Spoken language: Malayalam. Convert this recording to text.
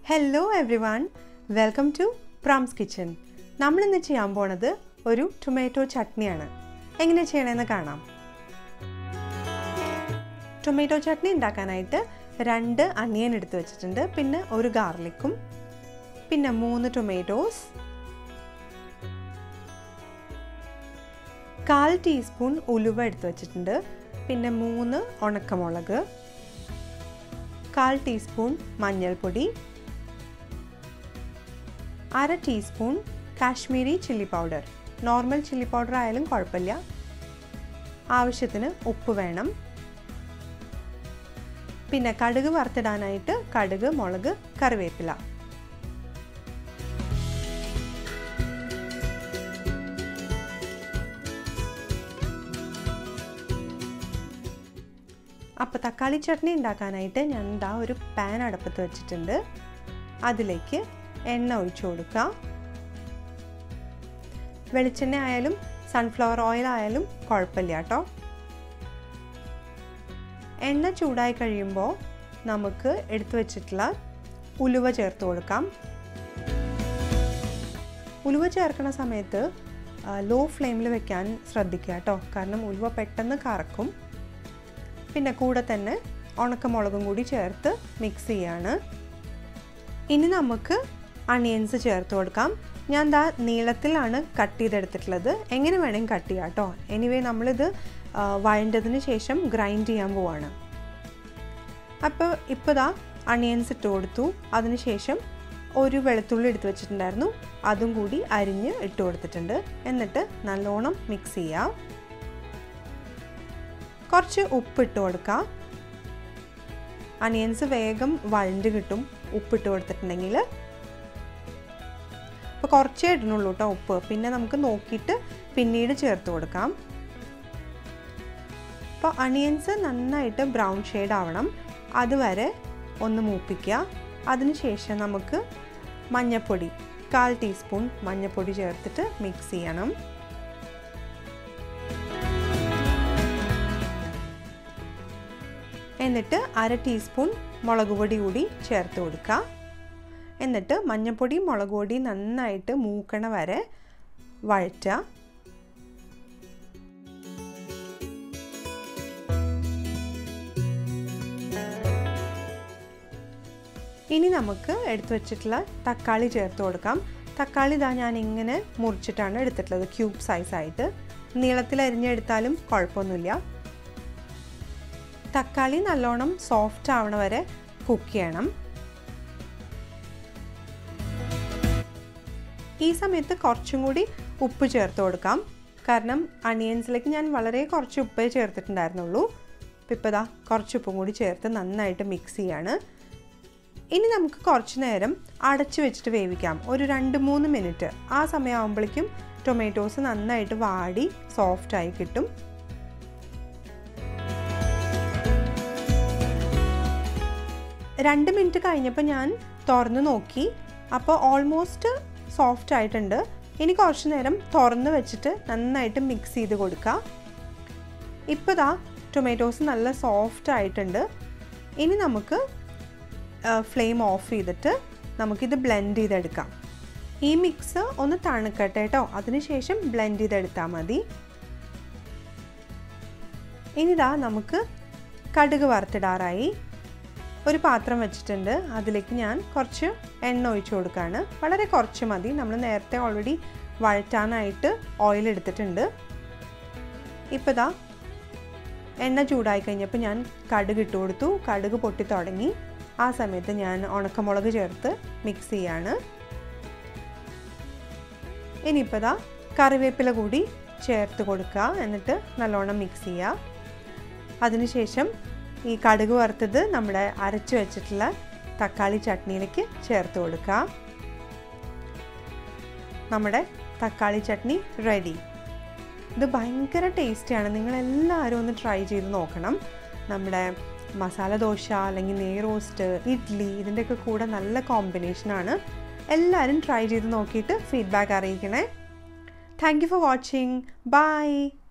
hello everyone welcome to prams kitchen നമ്മളിന്ന് ചെയ്യാൻ പോണത് ഒരു ടൊമാറ്റോ ചട്നിയാണ് എങ്ങനെ ചെയ്യണമെന്ന് കാണാം ടൊമാറ്റോ ചട്നി ഉണ്ടാക്കാനായിട്ട് രണ്ട് അനിയൻ എടുത്ത് വെച്ചിട്ടുണ്ട് പിന്നെ ഒരു ഗാർലിക്കും പിന്നെ മൂന്ന് ടൊമാറ്റോസ് കാൽ ടീസ്പൂൺ ഉലുവ എടുത്ത് വെച്ചിട്ടുണ്ട് പിന്നെ മൂന്ന് ഉണക്കമുളക് കാൽ ടീസ്പൂൺ മഞ്ഞൾപ്പൊടി അര teaspoon Kashmiri chilli powder normal chilli powder ആയാലും കുഴപ്പമില്ല ആവശ്യത്തിന് ഉപ്പ് വേണം പിന്നെ കടുക് വറുത്തിടാനായിട്ട് കടുക് മുളക് കറിവേപ്പില അപ്പോൾ തക്കാളി ചട്നി ഉണ്ടാക്കാനായിട്ട് ഞാൻ ഇതാ ഒരു പാൻ അടുപ്പത്ത് വെച്ചിട്ടുണ്ട് അതിലേക്ക് എണ്ണ ഒഴിച്ചു കൊടുക്കുക വെളിച്ചെണ്ണ ആയാലും സൺഫ്ലവർ ഓയിൽ ആയാലും കുഴപ്പമില്ല കേട്ടോ എണ്ണ ചൂടായി കഴിയുമ്പോൾ നമുക്ക് എടുത്തു വെച്ചിട്ടുള്ള ഉലുവ ചേർത്ത് കൊടുക്കാം ഉലുവ ചേർക്കുന്ന സമയത്ത് ലോ ഫ്ലെയിമിൽ വെക്കാൻ ശ്രദ്ധിക്കുക കേട്ടോ കാരണം ഉലുവ പെട്ടെന്ന് കറക്കും പിന്നെ കൂടെ തന്നെ ഉണക്കമുളകും കൂടി ചേർത്ത് മിക്സ് ചെയ്യാണ് ഇനി നമുക്ക് അണിയൻസ് ചേർത്ത് കൊടുക്കാം ഞാൻ ദാ നീളത്തിലാണ് കട്ട് ചെയ്തെടുത്തിട്ടുള്ളത് എങ്ങനെ വേണമെങ്കിൽ കട്ട് ചെയ്യാം കേട്ടോ എനിവേ നമ്മളിത് വഴണ്ടതിന് ശേഷം ഗ്രൈൻഡ് ചെയ്യാൻ പോവാണ് അപ്പോൾ ഇപ്പോൾ ദാ അണിയൻസ് ഇട്ട് കൊടുത്തു അതിനുശേഷം ഒരു വെളുത്തുള്ളി എടുത്ത് വെച്ചിട്ടുണ്ടായിരുന്നു അതും കൂടി അരിഞ്ഞ് ഇട്ട് കൊടുത്തിട്ടുണ്ട് എന്നിട്ട് നല്ലോണം മിക്സ് ചെയ്യാം കുറച്ച് ഉപ്പിട്ട് കൊടുക്കാം അനിയൻസ് വേഗം വഴണ്ട് കിട്ടും ഉപ്പിട്ട് കൊടുത്തിട്ടുണ്ടെങ്കിൽ അപ്പോൾ കുറച്ചേ ഇടണുള്ളൂ കേട്ടോ ഉപ്പ് പിന്നെ നമുക്ക് നോക്കിയിട്ട് പിന്നീട് ചേർത്ത് കൊടുക്കാം അപ്പോൾ അണിയൻസ് നന്നായിട്ട് ബ്രൗൺ ഷെയ്ഡ് ആവണം അതുവരെ ഒന്ന് മൂപ്പിക്കുക അതിനുശേഷം നമുക്ക് മഞ്ഞൾപ്പൊടി കാൽ ടീസ്പൂൺ മഞ്ഞൾപ്പൊടി ചേർത്തിട്ട് മിക്സ് ചെയ്യണം എന്നിട്ട് അര ടീസ്പൂൺ മുളക് പൊടി കൂടി ചേർത്ത് കൊടുക്കുക എന്നിട്ട് മഞ്ഞൾപ്പൊടി മുളക് പൊടി നന്നായിട്ട് മൂക്കണ വരെ വഴറ്റുക ഇനി നമുക്ക് എടുത്തു വെച്ചിട്ടുള്ള തക്കാളി ചേർത്ത് കൊടുക്കാം തക്കാളി ഇതാ ഞാൻ ഇങ്ങനെ മുറിച്ചിട്ടാണ് എടുത്തിട്ടുള്ളത് ക്യൂബ് സൈസായിട്ട് നീളത്തിൽ അരിഞ്ഞെടുത്താലും കുഴപ്പമൊന്നുമില്ല തക്കാളി നല്ലോണം സോഫ്റ്റ് ആവണ വരെ കുക്ക് ചെയ്യണം ഈ സമയത്ത് കുറച്ചും കൂടി ഉപ്പ് ചേർത്ത് കൊടുക്കാം കാരണം അണിയൻസിലേക്ക് ഞാൻ വളരെ കുറച്ച് ഉപ്പേ ചേർത്തിട്ടുണ്ടായിരുന്നുള്ളൂ ഇപ്പോൾ ഇതാ കുറച്ച് ഉപ്പും കൂടി ചേർത്ത് നന്നായിട്ട് മിക്സ് ചെയ്യാണ് ഇനി നമുക്ക് കുറച്ച് നേരം അടച്ചു വെച്ചിട്ട് വേവിക്കാം ഒരു രണ്ട് മൂന്ന് മിനിറ്റ് ആ സമയമാകുമ്പോഴേക്കും ടൊമാറ്റോസ് നന്നായിട്ട് വാടി സോഫ്റ്റായി കിട്ടും രണ്ട് മിനിറ്റ് കഴിഞ്ഞപ്പോൾ ഞാൻ തുറന്ന് നോക്കി അപ്പോൾ ഓൾമോസ്റ്റ് സോഫ്റ്റ് ആയിട്ടുണ്ട് ഇനി കുറച്ച് നേരം തുറന്ന് വെച്ചിട്ട് നന്നായിട്ട് മിക്സ് ചെയ്ത് കൊടുക്കുക ഇപ്പോൾ ദാ ടൊമാറ്റോസ് നല്ല സോഫ്റ്റ് ആയിട്ടുണ്ട് ഇനി നമുക്ക് ഫ്ലെയിം ഓഫ് ചെയ്തിട്ട് നമുക്കിത് ബ്ലെൻഡ് ചെയ്തെടുക്കാം ഈ മിക്സ് ഒന്ന് തണുക്കട്ടെ കേട്ടോ അതിനുശേഷം ബ്ലെൻഡ് ചെയ്തെടുത്താൽ മതി ഇനിതാ നമുക്ക് കടുക് വറുത്തിടാറായി ഒരു പാത്രം വെച്ചിട്ടുണ്ട് അതിലേക്ക് ഞാൻ കുറച്ച് എണ്ണ ഒഴിച്ചു കൊടുക്കുകയാണ് വളരെ കുറച്ച് മതി നമ്മൾ നേരത്തെ ഓൾറെഡി വഴറ്റാനായിട്ട് ഓയിൽ എടുത്തിട്ടുണ്ട് ഇപ്പോൾ ഇതാ എണ്ണ ചൂടായി കഴിഞ്ഞപ്പോൾ ഞാൻ കടുക് ഇട്ട് കൊടുത്തു കടുക് പൊട്ടി തുടങ്ങി ആ സമയത്ത് ഞാൻ ഉണക്കമുളക് ചേർത്ത് മിക്സ് ചെയ്യാണ് ഇനിയിപ്പോൾ ഇതാ കറിവേപ്പില കൂടി ചേർത്ത് കൊടുക്കുക എന്നിട്ട് നല്ലോണം മിക്സ് ചെയ്യുക അതിനുശേഷം ഈ കടുക് വറുത്തത് നമ്മുടെ അരച്ചു വെച്ചിട്ടുള്ള തക്കാളി ചട്നിയിലേക്ക് ചേർത്ത് കൊടുക്കുക നമ്മുടെ തക്കാളി ചട്നി റെഡി ഇത് ഭയങ്കര ടേസ്റ്റിയാണ് നിങ്ങളെല്ലാവരും ഒന്ന് ട്രൈ ചെയ്ത് നോക്കണം നമ്മുടെ മസാല ദോശ അല്ലെങ്കിൽ നെയ് റോസ്റ്റ് ഇഡ്ഡലി ഇതിൻ്റെയൊക്കെ കൂടെ നല്ല കോമ്പിനേഷനാണ് എല്ലാവരും ട്രൈ ചെയ്ത് നോക്കിയിട്ട് ഫീഡ്ബാക്ക് അറിയിക്കണേ thank you for watching by